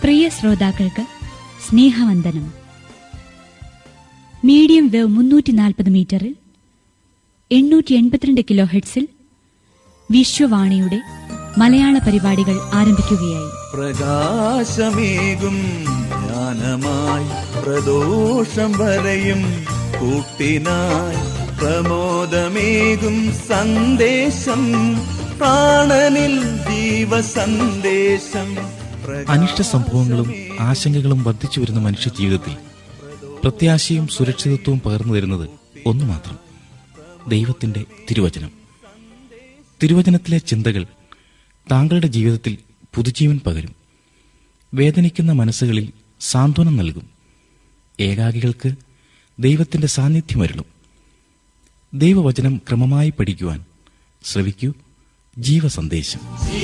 പ്രിയ ശ്രോതാക്കൾക്ക് സ്നേഹവന്ദനം medium wave മുന്നൂറ്റി നാൽപ്പത് മീറ്ററിൽ എണ്ണൂറ്റി എൺപത്തിരണ്ട് കിലോ ഹെഡ്സിൽ വിശ്വവാണിയുടെ മലയാള പരിപാടികൾ ആരംഭിക്കുകയായി പ്രകാശമേകും ജ്ഞാനമായി പ്രദോഷം വരയും കൂട്ടിനായി പ്രമോദമേകും സന്ദേശം പ്രാണനിൽ ജീവസന്ദേശം അനിഷ്ട സംഭവങ്ങളും ആശങ്കകളും വർദ്ധിച്ചു വരുന്ന മനുഷ്യ ജീവിതത്തിൽ പ്രത്യാശയും സുരക്ഷിതത്വവും പകർന്നു തരുന്നത് ഒന്നു മാത്രം ദൈവത്തിന്റെ തിരുവചനം തിരുവചനത്തിലെ ചിന്തകൾ താങ്കളുടെ ജീവിതത്തിൽ പുതുജീവൻ പകരും വേദനിക്കുന്ന മനസ്സുകളിൽ സാന്ത്വനം നൽകും ഏകാകികൾക്ക് ദൈവത്തിന്റെ സാന്നിധ്യമരുളും ദൈവവചനം ക്രമമായി പഠിക്കുവാൻ ശ്രവിക്കൂ ജീവസന്ദേശം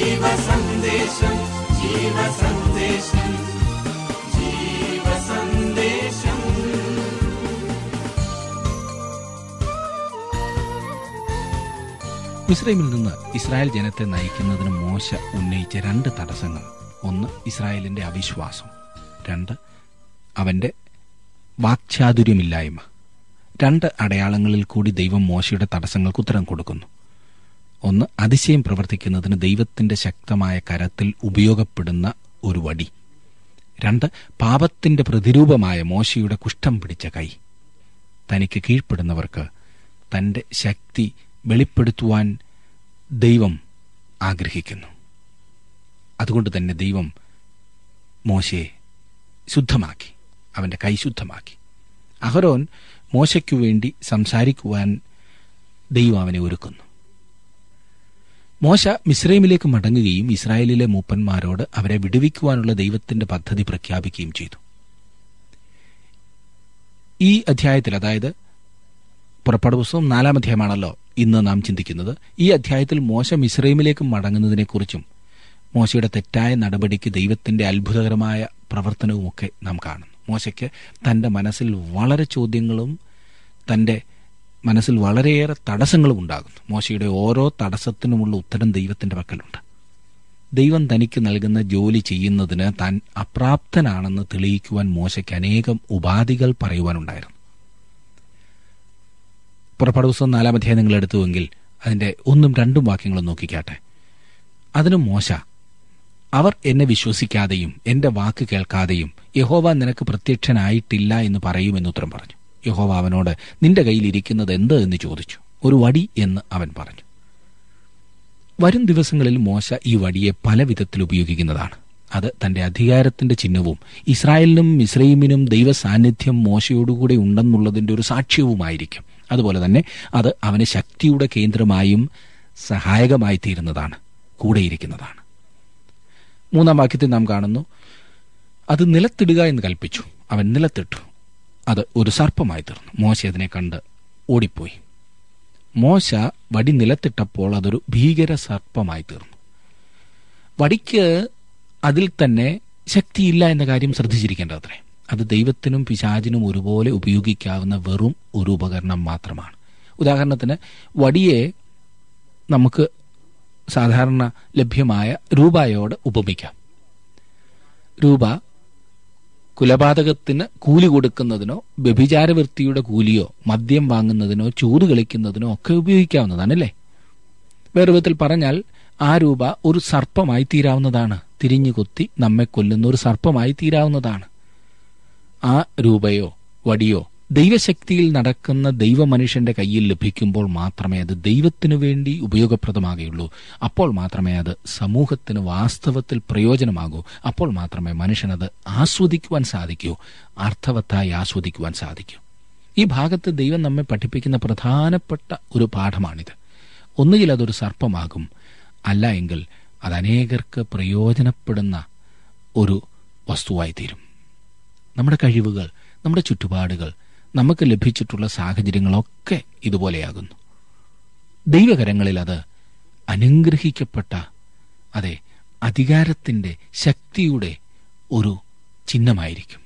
മിസ്രൈമിൽ നിന്ന് ഇസ്രായേൽ ജനത്തെ നയിക്കുന്നതിന് മോശ ഉന്നയിച്ച രണ്ട് തടസ്സങ്ങൾ ഒന്ന് ഇസ്രായേലിന്റെ അവിശ്വാസം രണ്ട് അവന്റെ വാക്ചാതുര്യമില്ലായ്മ രണ്ട് അടയാളങ്ങളിൽ കൂടി ദൈവം മോശയുടെ തടസ്സങ്ങൾക്ക് ഉത്തരം കൊടുക്കുന്നു ഒന്ന് അതിശയം പ്രവർത്തിക്കുന്നതിന് ദൈവത്തിന്റെ ശക്തമായ കരത്തിൽ ഉപയോഗപ്പെടുന്ന ഒരു വടി രണ്ട് പാപത്തിന്റെ പ്രതിരൂപമായ മോശയുടെ കുഷ്ഠം പിടിച്ച കൈ തനിക്ക് കീഴ്പ്പെടുന്നവർക്ക് തന്റെ ശക്തി വെളിപ്പെടുത്തുവാൻ ദൈവം ആഗ്രഹിക്കുന്നു അതുകൊണ്ട് തന്നെ ദൈവം മോശയെ ശുദ്ധമാക്കി അവന്റെ കൈ ശുദ്ധമാക്കി അഹരോൻ മോശയ്ക്കു വേണ്ടി സംസാരിക്കുവാൻ ദൈവം അവനെ ഒരുക്കുന്നു മോശ മിസ്രൈമിലേക്ക് മടങ്ങുകയും ഇസ്രായേലിലെ മൂപ്പന്മാരോട് അവരെ വിടുവിക്കുവാനുള്ള ദൈവത്തിന്റെ പദ്ധതി പ്രഖ്യാപിക്കുകയും ചെയ്തു ഈ അധ്യായത്തിൽ അതായത് പുറപ്പാട് പുസ്തകം നാലാം അധ്യായമാണല്ലോ ഇന്ന് നാം ചിന്തിക്കുന്നത് ഈ അധ്യായത്തിൽ മോശ മിസ്രൈമിലേക്ക് മടങ്ങുന്നതിനെക്കുറിച്ചും മോശയുടെ തെറ്റായ നടപടിക്ക് ദൈവത്തിന്റെ അത്ഭുതകരമായ പ്രവർത്തനവുമൊക്കെ നാം കാണുന്നു മോശയ്ക്ക് തന്റെ മനസ്സിൽ വളരെ ചോദ്യങ്ങളും തന്റെ മനസ്സിൽ വളരെയേറെ തടസ്സങ്ങളും ഉണ്ടാകുന്നു മോശയുടെ ഓരോ തടസ്സത്തിനുമുള്ള ഉത്തരം ദൈവത്തിന്റെ പക്കലുണ്ട് ദൈവം തനിക്ക് നൽകുന്ന ജോലി ചെയ്യുന്നതിന് താൻ അപ്രാപ്തനാണെന്ന് തെളിയിക്കുവാൻ മോശയ്ക്ക് അനേകം ഉപാധികൾ പറയുവാനുണ്ടായിരുന്നു പുറപ്പാട് പുസ്തകം നാലാം അധ്യായം നിങ്ങൾ എടുത്തുവെങ്കിൽ അതിന്റെ ഒന്നും രണ്ടും വാക്യങ്ങളും നോക്കിക്കാട്ടെ അതിനും മോശ അവർ എന്നെ വിശ്വസിക്കാതെയും എന്റെ വാക്ക് കേൾക്കാതെയും യഹോവ നിനക്ക് പ്രത്യക്ഷനായിട്ടില്ല എന്ന് പറയുമെന്ന് ഉത്തരം പറഞ്ഞു യഹോവ അവനോട് നിന്റെ കയ്യിൽ ഇരിക്കുന്നത് എന്ത് എന്ന് ചോദിച്ചു ഒരു വടി എന്ന് അവൻ പറഞ്ഞു വരും ദിവസങ്ങളിൽ മോശ ഈ വടിയെ പല വിധത്തിൽ ഉപയോഗിക്കുന്നതാണ് അത് തന്റെ അധികാരത്തിന്റെ ചിഹ്നവും ഇസ്രായേലിനും ഇസ്രൈമിനും ദൈവ സാന്നിധ്യം മോശയോടുകൂടെ ഉണ്ടെന്നുള്ളതിന്റെ ഒരു സാക്ഷ്യവുമായിരിക്കും അതുപോലെ തന്നെ അത് അവന് ശക്തിയുടെ കേന്ദ്രമായും സഹായകമായി തീരുന്നതാണ് കൂടെയിരിക്കുന്നതാണ് മൂന്നാം വാക്യത്തിൽ നാം കാണുന്നു അത് നിലത്തിടുക എന്ന് കൽപ്പിച്ചു അവൻ നിലത്തിട്ടു അത് ഒരു സർപ്പമായി തീർന്നു മോശ അതിനെ കണ്ട് ഓടിപ്പോയി മോശ വടി നിലത്തിട്ടപ്പോൾ അതൊരു ഭീകര സർപ്പമായി തീർന്നു വടിക്ക് അതിൽ തന്നെ ശക്തിയില്ല എന്ന കാര്യം ശ്രദ്ധിച്ചിരിക്കേണ്ടത്രേ അത് ദൈവത്തിനും പിശാചിനും ഒരുപോലെ ഉപയോഗിക്കാവുന്ന വെറും ഒരു ഉപകരണം മാത്രമാണ് ഉദാഹരണത്തിന് വടിയെ നമുക്ക് സാധാരണ ലഭ്യമായ രൂപയോട് ഉപമിക്കാം രൂപ കുലപാതകത്തിന് കൂലി കൊടുക്കുന്നതിനോ വ്യഭിചാരവൃത്തിയുടെ കൂലിയോ മദ്യം വാങ്ങുന്നതിനോ ചൂത് കളിക്കുന്നതിനോ ഒക്കെ ഉപയോഗിക്കാവുന്നതാണ് അല്ലേ വേറെ വിധത്തിൽ പറഞ്ഞാൽ ആ രൂപ ഒരു സർപ്പമായി തീരാവുന്നതാണ് തിരിഞ്ഞു കൊത്തി നമ്മെ കൊല്ലുന്ന ഒരു സർപ്പമായി തീരാവുന്നതാണ് ആ രൂപയോ വടിയോ ദൈവശക്തിയിൽ നടക്കുന്ന ദൈവമനുഷ്യന്റെ കയ്യിൽ ലഭിക്കുമ്പോൾ മാത്രമേ അത് ദൈവത്തിനു വേണ്ടി ഉപയോഗപ്രദമാകുകയുള്ളൂ അപ്പോൾ മാത്രമേ അത് സമൂഹത്തിന് വാസ്തവത്തിൽ പ്രയോജനമാകൂ അപ്പോൾ മാത്രമേ മനുഷ്യനത് ആസ്വദിക്കുവാൻ സാധിക്കൂ അർത്ഥവത്തായി ആസ്വദിക്കുവാൻ സാധിക്കൂ ഈ ഭാഗത്ത് ദൈവം നമ്മെ പഠിപ്പിക്കുന്ന പ്രധാനപ്പെട്ട ഒരു പാഠമാണിത് ഒന്നുകിൽ അതൊരു സർപ്പമാകും അല്ല എങ്കിൽ അത് അനേകർക്ക് പ്രയോജനപ്പെടുന്ന ഒരു വസ്തുവായി തീരും നമ്മുടെ കഴിവുകൾ നമ്മുടെ ചുറ്റുപാടുകൾ നമുക്ക് ലഭിച്ചിട്ടുള്ള സാഹചര്യങ്ങളൊക്കെ ഇതുപോലെയാകുന്നു ദൈവകരങ്ങളിൽ അത് അനുഗ്രഹിക്കപ്പെട്ട അതെ അധികാരത്തിന്റെ ശക്തിയുടെ ഒരു ചിഹ്നമായിരിക്കും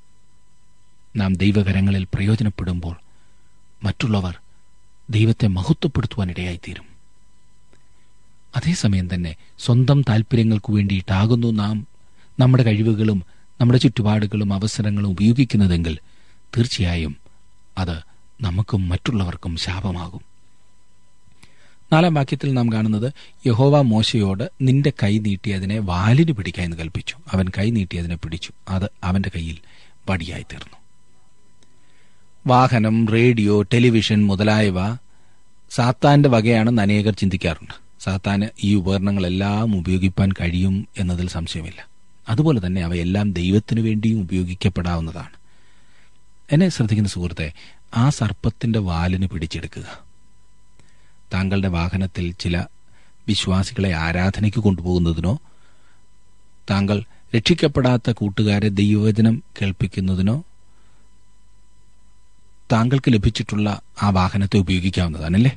നാം ദൈവകരങ്ങളിൽ പ്രയോജനപ്പെടുമ്പോൾ മറ്റുള്ളവർ ദൈവത്തെ മഹത്വപ്പെടുത്തുവാനിടയായിത്തീരും അതേസമയം തന്നെ സ്വന്തം താല്പര്യങ്ങൾക്കു വേണ്ടിയിട്ടാകുന്നു നാം നമ്മുടെ കഴിവുകളും നമ്മുടെ ചുറ്റുപാടുകളും അവസരങ്ങളും ഉപയോഗിക്കുന്നതെങ്കിൽ തീർച്ചയായും അത് നമുക്കും മറ്റുള്ളവർക്കും ശാപമാകും നാലാം വാക്യത്തിൽ നാം കാണുന്നത് യഹോവ മോശയോട് നിന്റെ കൈ നീട്ടി അതിനെ വാലിന് പിടിക്കാൻ എന്ന് കൽപ്പിച്ചു അവൻ കൈ നീട്ടി അതിനെ പിടിച്ചു അത് അവന്റെ കയ്യിൽ വടിയായി തീർന്നു വാഹനം റേഡിയോ ടെലിവിഷൻ മുതലായവ സാത്താന്റെ വകയാണെന്ന് അനേകർ ചിന്തിക്കാറുണ്ട് സാത്താന് ഈ ഉപകരണങ്ങളെല്ലാം ഉപയോഗിപ്പാൻ കഴിയും എന്നതിൽ സംശയമില്ല അതുപോലെ തന്നെ അവയെല്ലാം ദൈവത്തിനു വേണ്ടിയും ഉപയോഗിക്കപ്പെടാവുന്നതാണ് എന്നെ ശ്രദ്ധിക്കുന്ന സുഹൃത്തെ ആ സർപ്പത്തിന്റെ വാലിന് പിടിച്ചെടുക്കുക താങ്കളുടെ വാഹനത്തിൽ ചില വിശ്വാസികളെ ആരാധനയ്ക്ക് കൊണ്ടുപോകുന്നതിനോ താങ്കൾ രക്ഷിക്കപ്പെടാത്ത കൂട്ടുകാരെ ദൈവവചനം കേൾപ്പിക്കുന്നതിനോ താങ്കൾക്ക് ലഭിച്ചിട്ടുള്ള ആ വാഹനത്തെ ഉപയോഗിക്കാവുന്നതാണല്ലേ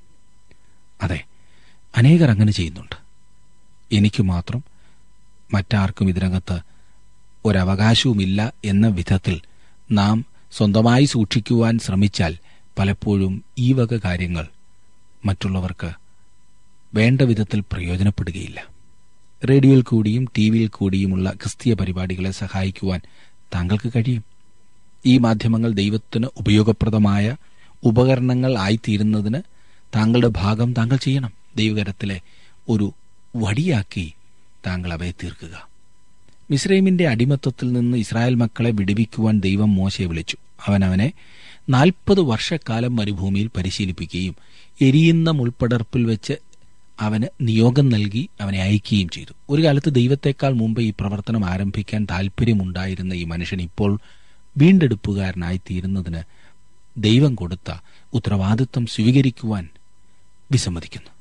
അതെ അനേകർ അങ്ങനെ ചെയ്യുന്നുണ്ട് എനിക്ക് മാത്രം മറ്റാർക്കും ഇതിനകത്ത് ഒരവകാശവുമില്ല എന്ന വിധത്തിൽ നാം സ്വന്തമായി സൂക്ഷിക്കുവാൻ ശ്രമിച്ചാൽ പലപ്പോഴും ഈ വക കാര്യങ്ങൾ മറ്റുള്ളവർക്ക് വേണ്ട വിധത്തിൽ പ്രയോജനപ്പെടുകയില്ല റേഡിയോയിൽ കൂടിയും ടി വിയിൽ കൂടിയുമുള്ള ക്രിസ്തീയ പരിപാടികളെ സഹായിക്കുവാൻ താങ്കൾക്ക് കഴിയും ഈ മാധ്യമങ്ങൾ ദൈവത്തിന് ഉപയോഗപ്രദമായ ഉപകരണങ്ങൾ ആയിത്തീരുന്നതിന് താങ്കളുടെ ഭാഗം താങ്കൾ ചെയ്യണം ദൈവകരത്തിലെ ഒരു വടിയാക്കി താങ്കൾ അവയെ തീർക്കുക മിസ്രൈമിന്റെ അടിമത്വത്തിൽ നിന്ന് ഇസ്രായേൽ മക്കളെ വിടുവിക്കുവാൻ ദൈവം മോശയെ വിളിച്ചു അവൻ അവനെ നാൽപ്പത് വർഷക്കാലം മരുഭൂമിയിൽ പരിശീലിപ്പിക്കുകയും എരിയുന്ന മുൾപ്പടർപ്പിൽ വെച്ച് അവന് നിയോഗം നൽകി അവനെ അയക്കുകയും ചെയ്തു ഒരു കാലത്ത് ദൈവത്തെക്കാൾ മുമ്പ് ഈ പ്രവർത്തനം ആരംഭിക്കാൻ താൽപ്പര്യമുണ്ടായിരുന്ന ഈ മനുഷ്യൻ ഇപ്പോൾ വീണ്ടെടുപ്പുകാരനായി തീരുന്നതിന് ദൈവം കൊടുത്ത ഉത്തരവാദിത്വം സ്വീകരിക്കുവാൻ വിസമ്മതിക്കുന്നു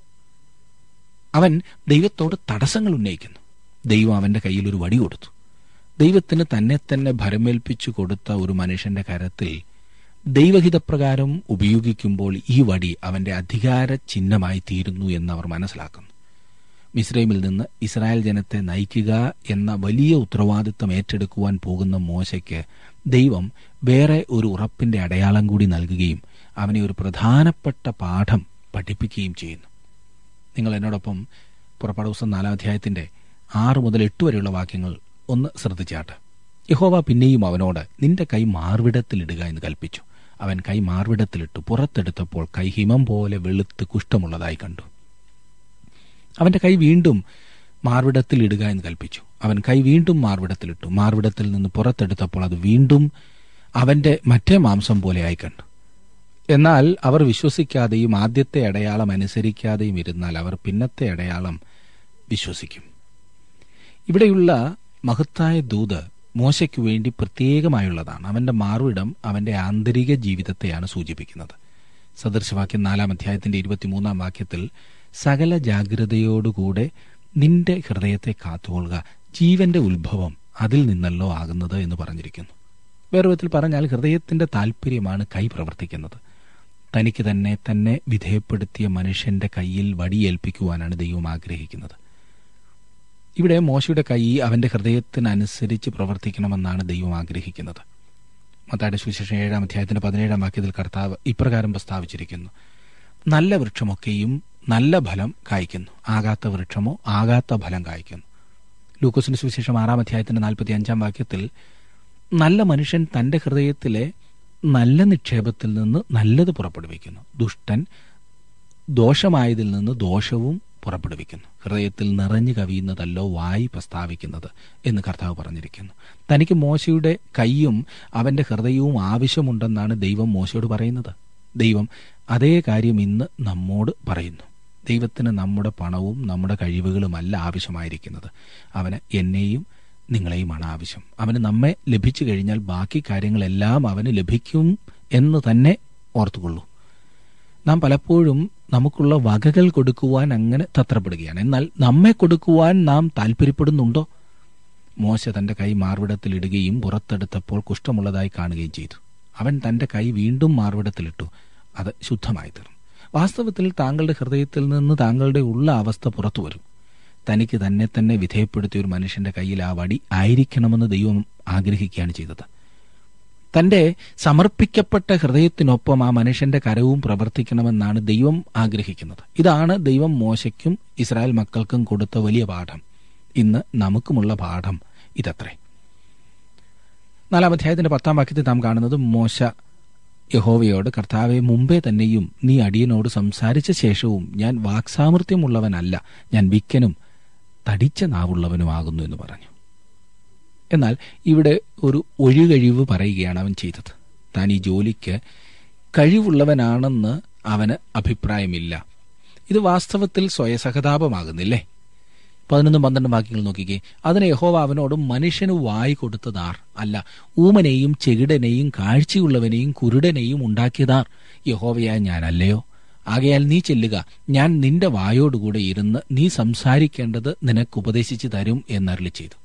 അവൻ ദൈവത്തോട് തടസ്സങ്ങൾ ഉന്നയിക്കുന്നു ദൈവം അവന്റെ കയ്യിൽ ഒരു വടി കൊടുത്തു ദൈവത്തിന് തന്നെ തന്നെ ഭരമേൽപ്പിച്ചു കൊടുത്ത ഒരു മനുഷ്യന്റെ കരത്തിൽ ദൈവഹിതപ്രകാരം ഉപയോഗിക്കുമ്പോൾ ഈ വടി അവന്റെ അധികാര ചിഹ്നമായി തീരുന്നു എന്ന് അവർ മനസ്സിലാക്കുന്നു മിസ്രൈമിൽ നിന്ന് ഇസ്രായേൽ ജനത്തെ നയിക്കുക എന്ന വലിയ ഉത്തരവാദിത്തം ഏറ്റെടുക്കുവാൻ പോകുന്ന മോശയ്ക്ക് ദൈവം വേറെ ഒരു ഉറപ്പിന്റെ അടയാളം കൂടി നൽകുകയും അവനെ ഒരു പ്രധാനപ്പെട്ട പാഠം പഠിപ്പിക്കുകയും ചെയ്യുന്നു നിങ്ങൾ എന്നോടൊപ്പം പുറപ്പാട് ദിവസം നാലാം അധ്യായത്തിന്റെ ആറ് മുതൽ എട്ട് വരെയുള്ള വാക്യങ്ങൾ ഒന്ന് ശ്രദ്ധിച്ചാട്ട് യഹോവ പിന്നെയും അവനോട് നിന്റെ കൈ മാർവിടത്തിലിടുക എന്ന് കൽപ്പിച്ചു അവൻ കൈ മാർവിടത്തിലിട്ടു പുറത്തെടുത്തപ്പോൾ കൈ ഹിമം പോലെ വെളുത്ത് കുഷ്ഠമുള്ളതായി കണ്ടു അവന്റെ കൈ വീണ്ടും മാർവിടത്തിൽ ഇടുക എന്ന് കൽപ്പിച്ചു അവൻ കൈ വീണ്ടും മാർവിടത്തിലിട്ടു മാർവിടത്തിൽ നിന്ന് പുറത്തെടുത്തപ്പോൾ അത് വീണ്ടും അവന്റെ മറ്റേ മാംസം പോലെയായി കണ്ടു എന്നാൽ അവർ വിശ്വസിക്കാതെയും ആദ്യത്തെ അടയാളം അനുസരിക്കാതെയും ഇരുന്നാൽ അവർ പിന്നത്തെ അടയാളം വിശ്വസിക്കും ഇവിടെയുള്ള മഹത്തായ ദൂത് മോശയ്ക്കു വേണ്ടി പ്രത്യേകമായുള്ളതാണ് അവന്റെ മാർവിടം അവന്റെ ആന്തരിക ജീവിതത്തെയാണ് സൂചിപ്പിക്കുന്നത് സദൃശവാക്യം നാലാം അധ്യായത്തിന്റെ ഇരുപത്തിമൂന്നാം വാക്യത്തിൽ സകല ജാഗ്രതയോടുകൂടെ നിന്റെ ഹൃദയത്തെ കാത്തുകൊള്ളുക ജീവന്റെ ഉത്ഭവം അതിൽ നിന്നല്ലോ ആകുന്നത് എന്ന് പറഞ്ഞിരിക്കുന്നു വേറെ വിധത്തിൽ പറഞ്ഞാൽ ഹൃദയത്തിന്റെ താല്പര്യമാണ് കൈ പ്രവർത്തിക്കുന്നത് തനിക്ക് തന്നെ തന്നെ വിധേയപ്പെടുത്തിയ മനുഷ്യന്റെ കയ്യിൽ വടിയേൽപ്പിക്കുവാനാണ് ദൈവം ആഗ്രഹിക്കുന്നത് ഇവിടെ മോശയുടെ കൈ അവന്റെ ഹൃദയത്തിനനുസരിച്ച് പ്രവർത്തിക്കണമെന്നാണ് ദൈവം ആഗ്രഹിക്കുന്നത് മത്തായുടെ സുവിശേഷം ഏഴാം അധ്യായത്തിന്റെ പതിനേഴാം വാക്യത്തിൽ കർത്താവ് ഇപ്രകാരം പ്രസ്താവിച്ചിരിക്കുന്നു നല്ല വൃക്ഷമൊക്കെയും നല്ല ഫലം കായ്ക്കുന്നു ആകാത്ത വൃക്ഷമോ ആകാത്ത ഫലം കായ്ക്കുന്നു ലൂക്കോസിന്റെ സുവിശേഷം ആറാം അധ്യായത്തിന്റെ നാൽപ്പത്തി അഞ്ചാം വാക്യത്തിൽ നല്ല മനുഷ്യൻ തന്റെ ഹൃദയത്തിലെ നല്ല നിക്ഷേപത്തിൽ നിന്ന് നല്ലത് പുറപ്പെടുവിക്കുന്നു ദുഷ്ടൻ ദോഷമായതിൽ നിന്ന് ദോഷവും പുറപ്പെടുവിക്കുന്നു ഹൃദയത്തിൽ നിറഞ്ഞു കവിയുന്നതല്ലോ വായി പ്രസ്താവിക്കുന്നത് എന്ന് കർത്താവ് പറഞ്ഞിരിക്കുന്നു തനിക്ക് മോശയുടെ കൈയും അവന്റെ ഹൃദയവും ആവശ്യമുണ്ടെന്നാണ് ദൈവം മോശയോട് പറയുന്നത് ദൈവം അതേ കാര്യം ഇന്ന് നമ്മോട് പറയുന്നു ദൈവത്തിന് നമ്മുടെ പണവും നമ്മുടെ കഴിവുകളുമല്ല ആവശ്യമായിരിക്കുന്നത് അവന് എന്നെയും നിങ്ങളെയുമാണ് ആവശ്യം അവന് നമ്മെ ലഭിച്ചു കഴിഞ്ഞാൽ ബാക്കി കാര്യങ്ങളെല്ലാം അവന് ലഭിക്കും എന്ന് തന്നെ ഓർത്തുകൊള്ളൂ നാം പലപ്പോഴും നമുക്കുള്ള വകകൾ കൊടുക്കുവാൻ അങ്ങനെ തത്രപ്പെടുകയാണ് എന്നാൽ നമ്മെ കൊടുക്കുവാൻ നാം താല്പര്യപ്പെടുന്നുണ്ടോ മോശ തന്റെ കൈ മാർവിടത്തിലിടുകയും പുറത്തെടുത്തപ്പോൾ കുഷ്ഠമുള്ളതായി കാണുകയും ചെയ്തു അവൻ തന്റെ കൈ വീണ്ടും മാർവിടത്തിലിട്ടു അത് ശുദ്ധമായി തീർന്നു വാസ്തവത്തിൽ താങ്കളുടെ ഹൃദയത്തിൽ നിന്ന് താങ്കളുടെ ഉള്ള അവസ്ഥ പുറത്തു വരും തനിക്ക് തന്നെ തന്നെ വിധേയപ്പെടുത്തിയ ഒരു മനുഷ്യന്റെ കയ്യിൽ ആ വടി ആയിരിക്കണമെന്ന് ദൈവം ആഗ്രഹിക്കുകയാണ് ചെയ്തത് തന്റെ സമർപ്പിക്കപ്പെട്ട ഹൃദയത്തിനൊപ്പം ആ മനുഷ്യന്റെ കരവും പ്രവർത്തിക്കണമെന്നാണ് ദൈവം ആഗ്രഹിക്കുന്നത് ഇതാണ് ദൈവം മോശയ്ക്കും ഇസ്രായേൽ മക്കൾക്കും കൊടുത്ത വലിയ പാഠം ഇന്ന് നമുക്കുമുള്ള പാഠം ഇതത്രേ നാലാം അധ്യായത്തിന്റെ പത്താം വാക്യത്തിൽ നാം കാണുന്നത് മോശ യഹോവയോട് കർത്താവെ മുമ്പേ തന്നെയും നീ അടിയനോട് സംസാരിച്ച ശേഷവും ഞാൻ വാക്സാമർത്ഥ്യമുള്ളവനല്ല ഞാൻ വിക്കനും തടിച്ച നാവുള്ളവനുമാകുന്നു എന്ന് പറഞ്ഞു എന്നാൽ ഇവിടെ ഒരു ഒഴികഴിവ് പറയുകയാണ് അവൻ ചെയ്തത് താൻ ഈ ജോലിക്ക് കഴിവുള്ളവനാണെന്ന് അവന് അഭിപ്രായമില്ല ഇത് വാസ്തവത്തിൽ സ്വയസഹതാപമാകുന്നില്ലേ പതിനൊന്നും പന്ത്രണ്ടും വാക്യങ്ങൾ നോക്കിക്കേ അതിന് യഹോവ അവനോട് മനുഷ്യന് വായി കൊടുത്തതാർ അല്ല ഊമനെയും ചെകിടനെയും കാഴ്ചയുള്ളവനെയും കുരുടനെയും ഉണ്ടാക്കിയതാർ യഹോവയായ ഞാനല്ലയോ ആകയാൽ നീ ചെല്ലുക ഞാൻ നിന്റെ വായോടുകൂടെ ഇരുന്ന് നീ സംസാരിക്കേണ്ടത് നിനക്ക് ഉപദേശിച്ചു തരും എന്നരളി ചെയ്തു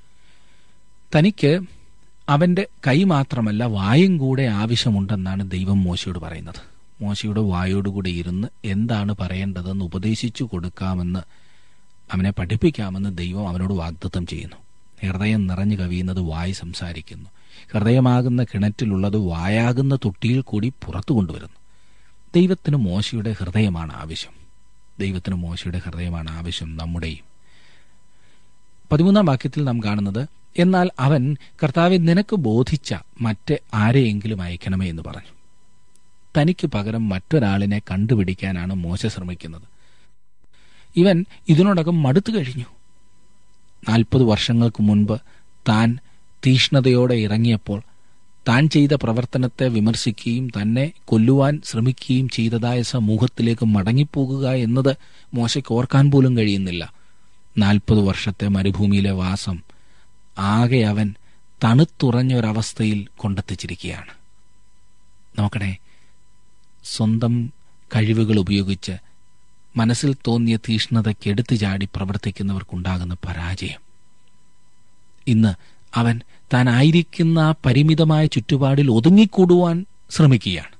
തനിക്ക് അവന്റെ കൈ മാത്രമല്ല വായും കൂടെ ആവശ്യമുണ്ടെന്നാണ് ദൈവം മോശയോട് പറയുന്നത് മോശയുടെ വായോടുകൂടെ ഇരുന്ന് എന്താണ് പറയേണ്ടതെന്ന് ഉപദേശിച്ചു കൊടുക്കാമെന്ന് അവനെ പഠിപ്പിക്കാമെന്ന് ദൈവം അവനോട് വാഗ്ദത്തം ചെയ്യുന്നു ഹൃദയം നിറഞ്ഞു കവിയുന്നത് വായി സംസാരിക്കുന്നു ഹൃദയമാകുന്ന കിണറ്റിലുള്ളത് വായാകുന്ന തൊട്ടിയിൽ കൂടി പുറത്തു കൊണ്ടുവരുന്നു ദൈവത്തിന് മോശയുടെ ഹൃദയമാണ് ആവശ്യം ദൈവത്തിന് മോശയുടെ ഹൃദയമാണ് ആവശ്യം നമ്മുടെയും പതിമൂന്നാം വാക്യത്തിൽ നാം കാണുന്നത് എന്നാൽ അവൻ കർത്താവെ നിനക്ക് ബോധിച്ച മറ്റ് ആരെയെങ്കിലും അയക്കണമേ എന്ന് പറഞ്ഞു തനിക്ക് പകരം മറ്റൊരാളിനെ കണ്ടുപിടിക്കാനാണ് മോശ ശ്രമിക്കുന്നത് ഇവൻ ഇതിനോടകം മടുത്തു കഴിഞ്ഞു നാൽപ്പത് വർഷങ്ങൾക്ക് മുൻപ് താൻ തീഷ്ണതയോടെ ഇറങ്ങിയപ്പോൾ താൻ ചെയ്ത പ്രവർത്തനത്തെ വിമർശിക്കുകയും തന്നെ കൊല്ലുവാൻ ശ്രമിക്കുകയും ചെയ്തതായ സമൂഹത്തിലേക്ക് മടങ്ങിപ്പോകുക എന്നത് മോശയ്ക്ക് ഓർക്കാൻ പോലും കഴിയുന്നില്ല നാൽപ്പത് വർഷത്തെ മരുഭൂമിയിലെ വാസം ആകെ അവൻ തണുത്തുറഞ്ഞ ഒരവസ്ഥയിൽ കൊണ്ടെത്തിച്ചിരിക്കുകയാണ് നോക്കണേ സ്വന്തം കഴിവുകൾ ഉപയോഗിച്ച് മനസ്സിൽ തോന്നിയ തീഷ്ണതയ്ക്ക് എടുത്തു ചാടി പ്രവർത്തിക്കുന്നവർക്കുണ്ടാകുന്ന പരാജയം ഇന്ന് അവൻ താൻ ആയിരിക്കുന്ന ആ പരിമിതമായ ചുറ്റുപാടിൽ ഒതുങ്ങിക്കൂടുവാൻ ശ്രമിക്കുകയാണ്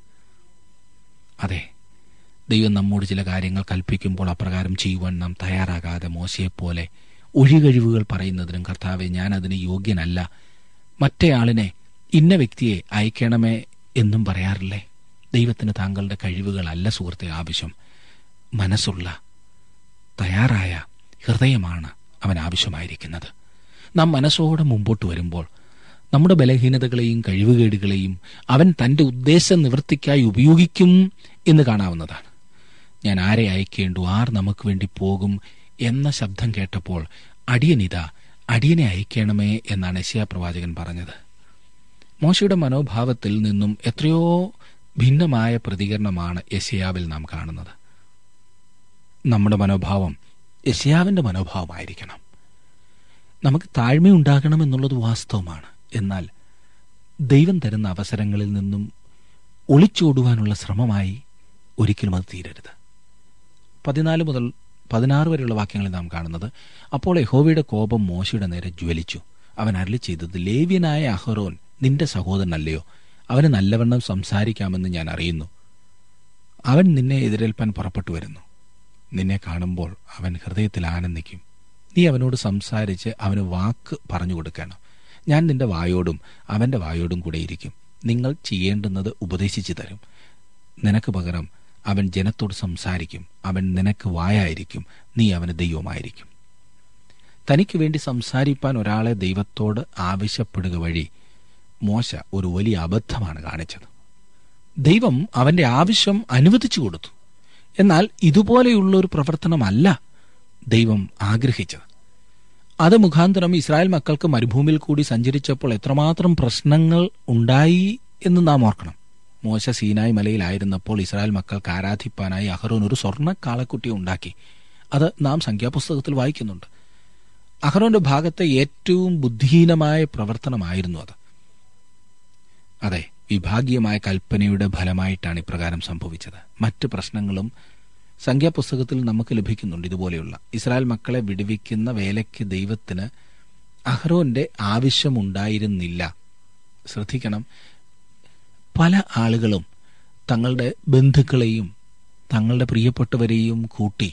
അതെ ദൈവം നമ്മോട് ചില കാര്യങ്ങൾ കൽപ്പിക്കുമ്പോൾ അപ്രകാരം ചെയ്യുവാൻ നാം തയ്യാറാകാതെ മോശയെപ്പോലെ ഒഴികഴിവുകൾ പറയുന്നതിനും കർത്താവെ ഞാൻ അതിന് യോഗ്യനല്ല മറ്റേയാളിനെ ഇന്ന വ്യക്തിയെ അയക്കണമേ എന്നും പറയാറില്ലേ ദൈവത്തിന് താങ്കളുടെ കഴിവുകളല്ല സുഹൃത്തെ ആവശ്യം മനസ്സുള്ള തയ്യാറായ ഹൃദയമാണ് അവൻ ആവശ്യമായിരിക്കുന്നത് നാം മനസ്സോടെ മുമ്പോട്ട് വരുമ്പോൾ നമ്മുടെ ബലഹീനതകളെയും കഴിവുകേടുകളെയും അവൻ തന്റെ ഉദ്ദേശ നിവൃത്തിക്കായി ഉപയോഗിക്കും എന്ന് കാണാവുന്നതാണ് ഞാൻ ആരെ അയക്കേണ്ടു ആർ നമുക്ക് വേണ്ടി പോകും എന്ന ശബ്ദം കേട്ടപ്പോൾ അടിയനിത അടിയനെ അയക്കണമേ എന്നാണ് യശയാ പ്രവാചകൻ പറഞ്ഞത് മോശയുടെ മനോഭാവത്തിൽ നിന്നും എത്രയോ ഭിന്നമായ പ്രതികരണമാണ് യശയാവിൽ നാം കാണുന്നത് നമ്മുടെ മനോഭാവം യശയാവിന്റെ മനോഭാവമായിരിക്കണം നമുക്ക് താഴ്മയുണ്ടാകണം എന്നുള്ളത് വാസ്തവമാണ് എന്നാൽ ദൈവം തരുന്ന അവസരങ്ങളിൽ നിന്നും ഒളിച്ചോടുവാനുള്ള ശ്രമമായി ഒരിക്കലും അത് തീരരുത് പതിനാല് മുതൽ പതിനാറ് വരെയുള്ള വാക്യങ്ങളിൽ നാം കാണുന്നത് അപ്പോൾ യഹോവയുടെ കോപം മോശയുടെ നേരെ ജ്വലിച്ചു അവൻ അരളി ചെയ്തത് ലേവ്യനായ അഹറോൻ നിന്റെ സഹോദരനല്ലയോ അവന് നല്ലവണ്ണം സംസാരിക്കാമെന്ന് ഞാൻ അറിയുന്നു അവൻ നിന്നെ എതിരേൽപ്പാൻ പുറപ്പെട്ടു വരുന്നു നിന്നെ കാണുമ്പോൾ അവൻ ഹൃദയത്തിൽ ആനന്ദിക്കും നീ അവനോട് സംസാരിച്ച് അവന് വാക്ക് പറഞ്ഞു കൊടുക്കണം ഞാൻ നിന്റെ വായോടും അവന്റെ വായോടും കൂടെ ഇരിക്കും നിങ്ങൾ ചെയ്യേണ്ടുന്നത് ഉപദേശിച്ചു തരും നിനക്ക് പകരം അവൻ ജനത്തോട് സംസാരിക്കും അവൻ നിനക്ക് വായായിരിക്കും നീ അവന് ദൈവമായിരിക്കും തനിക്ക് വേണ്ടി സംസാരിപ്പാൻ ഒരാളെ ദൈവത്തോട് ആവശ്യപ്പെടുക വഴി മോശ ഒരു വലിയ അബദ്ധമാണ് കാണിച്ചത് ദൈവം അവന്റെ ആവശ്യം അനുവദിച്ചു കൊടുത്തു എന്നാൽ ഇതുപോലെയുള്ള ഒരു പ്രവർത്തനമല്ല ദൈവം ആഗ്രഹിച്ചത് അത് മുഖാന്തരം ഇസ്രായേൽ മക്കൾക്ക് മരുഭൂമിയിൽ കൂടി സഞ്ചരിച്ചപ്പോൾ എത്രമാത്രം പ്രശ്നങ്ങൾ ഉണ്ടായി എന്ന് നാം ഓർക്കണം മോശ സീനായ് മലയിലായിരുന്നപ്പോൾ ഇസ്രായേൽ മക്കൾക്ക് ആരാധിപ്പാനായി അഹ്റോൻ ഒരു സ്വർണ്ണ കാളക്കുട്ടിയെ ഉണ്ടാക്കി അത് നാം സംഖ്യാപുസ്തകത്തിൽ വായിക്കുന്നുണ്ട് അഹ്റോന്റെ ഭാഗത്തെ ഏറ്റവും ബുദ്ധിഹീനമായ പ്രവർത്തനമായിരുന്നു അത് അതെ വിഭാഗീയമായ കൽപ്പനയുടെ ഫലമായിട്ടാണ് ഇപ്രകാരം സംഭവിച്ചത് മറ്റ് പ്രശ്നങ്ങളും സംഖ്യാപുസ്തകത്തിൽ നമുക്ക് ലഭിക്കുന്നുണ്ട് ഇതുപോലെയുള്ള ഇസ്രായേൽ മക്കളെ വിടുവിക്കുന്ന വേലയ്ക്ക് ദൈവത്തിന് അഹ്റോന്റെ ആവശ്യമുണ്ടായിരുന്നില്ല ശ്രദ്ധിക്കണം പല ആളുകളും തങ്ങളുടെ ബന്ധുക്കളെയും തങ്ങളുടെ പ്രിയപ്പെട്ടവരെയും കൂട്ടി